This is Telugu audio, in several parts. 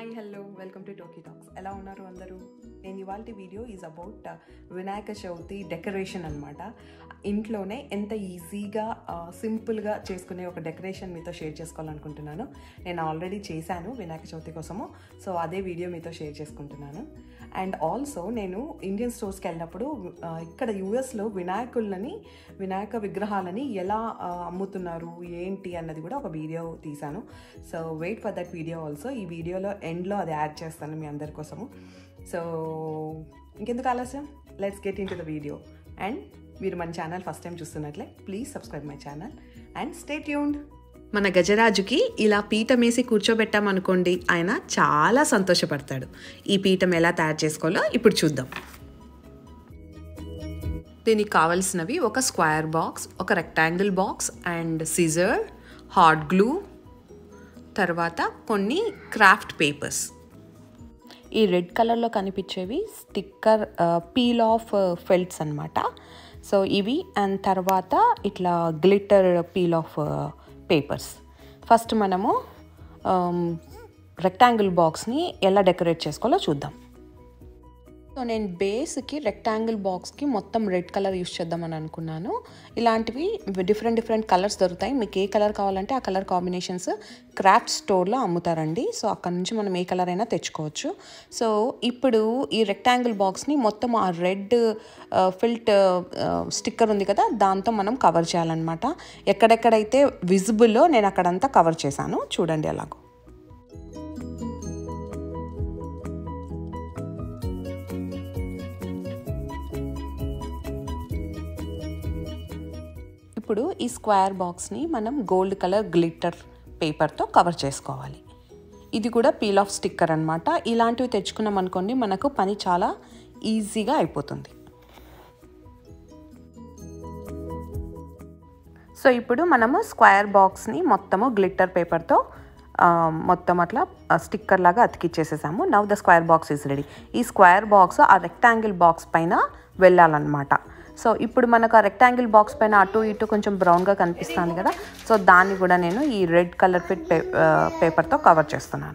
hi hello welcome to Toki Talks ఎలా ఉన్నారు అందరూ నేను ఇవాళ video is about Vinayaka Chavithi decoration అనమాట ఇంట్లోనే ఎంత ఈజీగా సింపుల్గా చేసుకునే ఒక డెకరేషన్ మీతో షేర్ చేసుకోవాలనుకుంటున్నాను నేను ఆల్రెడీ చేశాను వినాయక చవితి కోసము సో అదే వీడియో మీతో షేర్ చేసుకుంటున్నాను అండ్ ఆల్సో నేను ఇండియన్ స్టోర్స్కి వెళ్ళినప్పుడు ఆ, ఇక్కడ యూఎస్లో వినాయకులని వినాయక విగ్రహాలని ఎలా ఆ, అమ్ముతున్నారు ఏంటి అన్నది కూడా ఒక వీడియో తీశాను so wait for that video also ఈ వీడియోలో ఎండ్లో అది యాడ్ చేస్తాను మీ అందరి కోసము సో ఇంకెందుకు ఆలస్యం let's get into the video and మీరు మన ఛానల్ ఫస్ట్ టైం చూస్తున్నట్లే please subscribe my channel and stay tuned మన గజరాజుకి ఇలా పీఠమేసి కూర్చోబెట్టామనుకోండి ఆయన చాలా సంతోషపడతాడు ఈ పీఠం ఎలా తయారు చేసుకోవాలో ఇప్పుడు చూద్దాం దీనికి కావలసినవి ఒక స్క్వేర్ బాక్స్ ఒక rectangle box and scissor hot glue తర్వాత కొన్ని క్రాఫ్ట్ పేపర్స్ ఈ రెడ్ కలర్లో కనిపించేవి స్టిక్కర్ పీల్ ఆఫ్ ఫెల్ట్స్ అనమాట సో ఇవి అండ్ తర్వాత ఇట్లా glitter peel off papers first మనము రెక్టాంగిల్ బాక్స్ని ఎలా డెకరేట్ చేసుకోవాలో చూద్దాం సో నేను బేస్కి రెక్టాంగిల్ బాక్స్కి మొత్తం రెడ్ కలర్ యూస్ చేద్దామని అనుకున్నాను ఇలాంటివి డిఫరెంట్ డిఫరెంట్ కలర్స్ దొరుకుతాయి మీకు ఏ కలర్ కావాలంటే ఆ కలర్ కాంబినేషన్స్ క్రాఫ్ట్ స్టోర్లో అమ్ముతారండి సో అక్కడ నుంచి మనం ఏ కలర్ అయినా తెచ్చుకోవచ్చు సో ఇప్పుడు ఈ రెక్టాంగిల్ బాక్స్ని మొత్తం ఆ రెడ్ ఫిల్ట్ స్టిక్కర్ ఉంది కదా దాంతో మనం కవర్ చేయాలన్నమాట ఎక్కడెక్కడైతే విజిబుల్లో నేను అక్కడంతా కవర్ చేశాను చూడండి అలాగో ఇప్పుడు ఈ స్క్వేర్ బాక్స్ని మనం గోల్డ్ కలర్ గ్లిటర్ పేపర్తో కవర్ చేసుకోవాలి ఇది కూడా పీల్ ఆఫ్ స్టిక్కర్ అనమాట ఇలాంటివి తెచ్చుకున్నాం అనుకోండి మనకు పని చాలా ఈజీగా అయిపోతుంది సో ఇప్పుడు మనము స్క్వేర్ బాక్స్ని మొత్తము గ్లిటర్ పేపర్తో మొత్తం అట్లా స్టిక్కర్ లాగా అతికిచ్చేసేసాము now the square box is ready ఈ స్క్వేర్ బాక్స్ ఆ రెక్టాంగిల్ బాక్స్ పైన వెళ్ళాలన్నమాట సో ఇప్పుడు మనకు ఆ రెక్టాంగిల్ బాక్స్ పైన అటు ఇటు కొంచెం బ్రౌన్గా కనిపిస్తుంది కదా సో దాన్ని కూడా నేను ఈ రెడ్ కలర్ ఫిట్ పే పేపర్తో కవర్ చేస్తున్నాను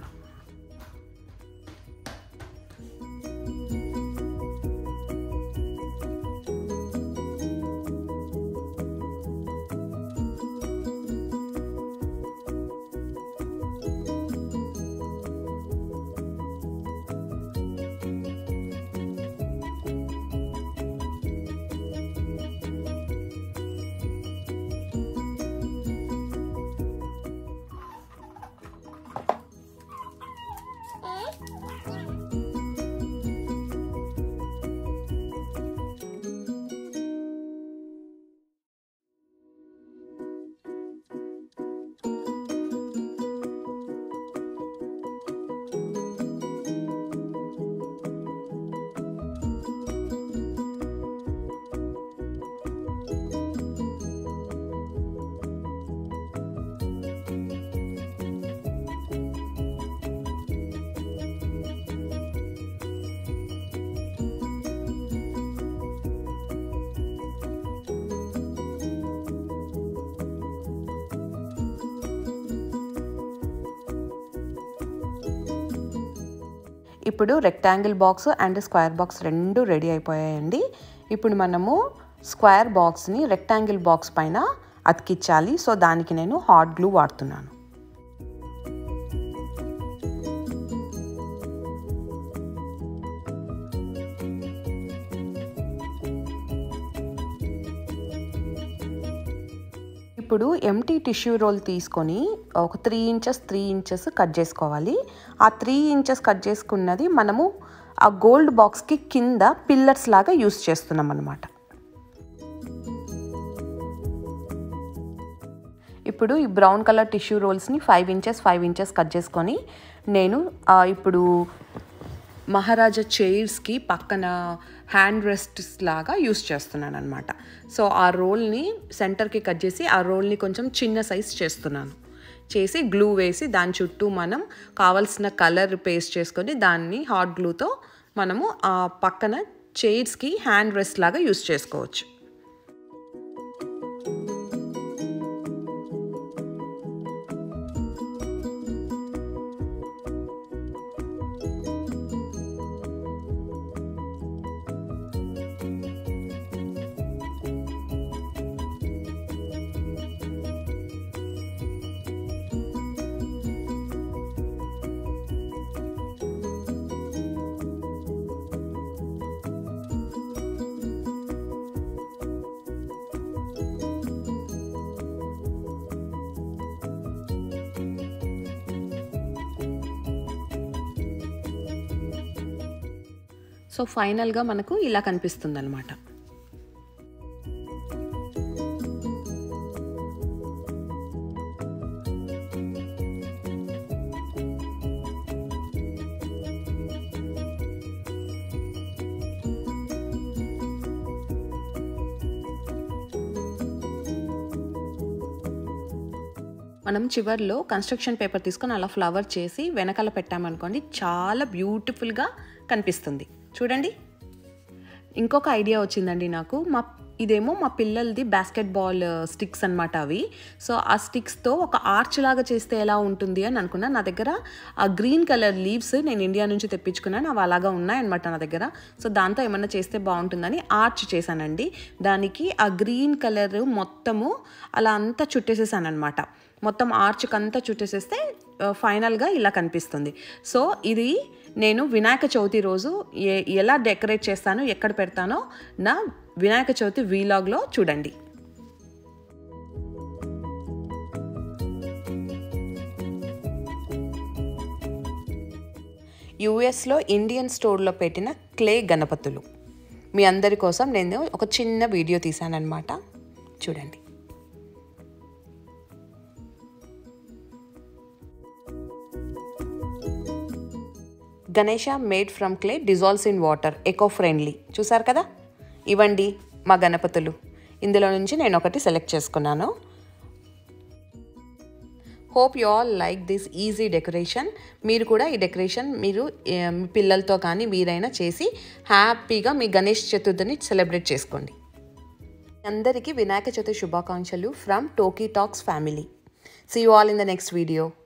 ఇప్పుడు rectangle box and square box రెండు రెడీ అయిపోయాయండి ఇప్పుడు మనము స్క్వేర్ బాక్స్ని రెక్టాంగిల్ బాక్స్ పైన అతికించాలి సో దానికి నేను హాట్ గ్లూ వాడుతున్నాను ఇప్పుడు ఎంటీ టిష్యూ రోల్ తీసుకొని ఒక three inches three inches cut చేసుకోవాలి ఆ త్రీ ఇంచెస్ కట్ చేసుకున్నది మనము ఆ గోల్డ్ బాక్స్కి కింద పిల్లర్స్ లాగా యూస్ చేస్తున్నాం అనమాట ఇప్పుడు ఈ బ్రౌన్ కలర్ టిష్యూ రోల్స్ని five inches five inches cut చేసుకొని నేను ఆ, ఇప్పుడు మహారాజా చైర్స్కి పక్కన హ్యాండ్ రెస్ట్స్ లాగా యూస్ చేస్తున్నాను అనమాట సో ఆ రోల్ని సెంటర్కి కట్ చేసి ఆ రోల్ని కొంచెం చిన్న సైజ్ చేస్తున్నాను చేసి గ్లూ వేసి దాని చుట్టూ మనం కావలసిన కలర్ పేస్ట్ చేసుకొని దాన్ని హాట్ గ్లూతో మనము ఆ పక్కన చైర్స్కి హ్యాండ్ రెస్ట్ లాగా యూస్ చేసుకోవచ్చు సో ఫైనల్గా మనకు ఇలా కనిపిస్తుంది అనమాట మనం చివర్లో కన్స్ట్రక్షన్ పేపర్ తీసుకొని అలా ఫ్లవర్ చేసి వెనకాల పెట్టామనుకోండి చాలా బ్యూటిఫుల్గా కనిపిస్తుంది చూడండి ఇంకొక ఐడియా వచ్చిందండి నాకు మా ఇదేమో మా పిల్లలది బాస్కెట్ బాల్ స్టిక్స్ అనమాట అవి సో ఆ స్టిక్స్తో ఒక ఆర్చ్ లాగా చేస్తే ఎలా ఉంటుంది అని అనుకున్నా నా దగ్గర ఆ గ్రీన్ కలర్ లీవ్స్ నేను ఇండియా నుంచి తెప్పించుకున్నాను అవి అలాగా ఉన్నాయన్నమాట నా దగ్గర సో దాంతో ఏమన్నా చేస్తే బాగుంటుందని ఆర్చ్ చేశానండి దానికి ఆ గ్రీన్ కలర్ మొత్తము అలా అంతా చుట్టేసేసాను అనమాట మొత్తం ఆర్చ్కి అంతా చుట్టేసేస్తే ఫైనల్గా ఇలా కనిపిస్తుంది సో ఇది నేను వినాయక చవితి రోజు ఏ ఎలా డెకరేట్ చేస్తానో ఎక్కడ పెడతానో నా వినాయక చవితి వీలాగ్లో చూడండి యుఎస్లో ఇండియన్ స్టోర్లో పెట్టిన క్లే గణపతులు మీ అందరి కోసం నేను ఒక చిన్న వీడియో తీశానన్నమాట చూడండి Ganesha made from clay dissolves in water eco friendly చూసారు కదా ఇవ్వండి మా గణపతులు ఇందులో నుంచి నేను ఒకటి సెలెక్ట్ చేసుకున్నాను hope you all like this easy decoration మీరు కూడా ఈ డెకరేషన్ మీరు మీ పిల్లలతో కానీ మీరైనా చేసి హ్యాపీగా మీ గణేష్ చతుర్థిని సెలబ్రేట్ చేసుకోండి అందరికీ వినాయక చతుర్థి శుభాకాంక్షలు from Toki Talks family see you all in the next video